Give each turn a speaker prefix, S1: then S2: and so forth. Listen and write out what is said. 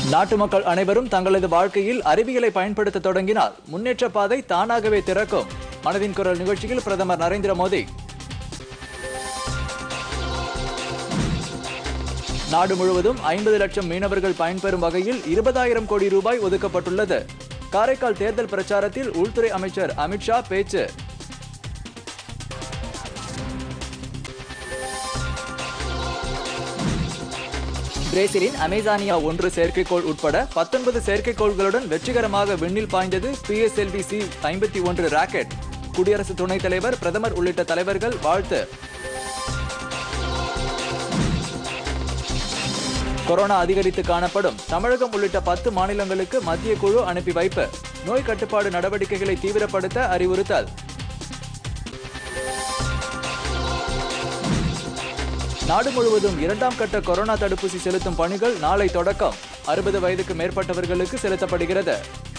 S1: நாட்டு மக்கள் அனைவரும் தங்களது வாழ்க்கையில் அறிவியலை பயன்படுத்த தொடங்கினால் முன்னேற்ற பாதை தானாகவே திறக்கும் மனதின் குரல் நிகழ்ச்சியில் பிரதமர் நரேந்திர மோடி நாடு முழுவதும் ஐம்பது லட்சம் மீனவர்கள் பயன்பெறும் வகையில் இருபதாயிரம் கோடி ரூபாய் ஒதுக்கப்பட்டுள்ளது காரைக்கால் தேர்தல் பிரச்சாரத்தில் உள்துறை அமைச்சர் அமித்ஷா பேச்சு பிரேசிலின் அமேசானியா ஒன்று செயற்கைக்கோள் உட்பட பத்தொன்பது செயற்கைக்கோள்களுடன் வெற்றிகரமாக விண்ணில் பாய்ந்தது பிஎஸ்எல்வி சி ஐம்பத்தி ஒன்று ராக்கெட் குடியரசு துணைத் தலைவர் பிரதமர் உள்ளிட்ட தலைவர்கள் வாழ்த்து கொரோனா அதிகரித்து காணப்படும் தமிழகம் உள்ளிட்ட பத்து மாநிலங்களுக்கு மத்திய குழு அனுப்பி வைப்பு நோய் கட்டுப்பாடு நடவடிக்கைகளை தீவிரப்படுத்த அறிவுறுத்தல் நாடு முழுவதும் இரண்டாம் கட்ட கொரோனா தடுப்பூசி செலுத்தும் பணிகள் நாளை தொடக்கம் அறுபது வயதுக்கு மேற்பட்டவர்களுக்கு செலுத்தப்படுகிறது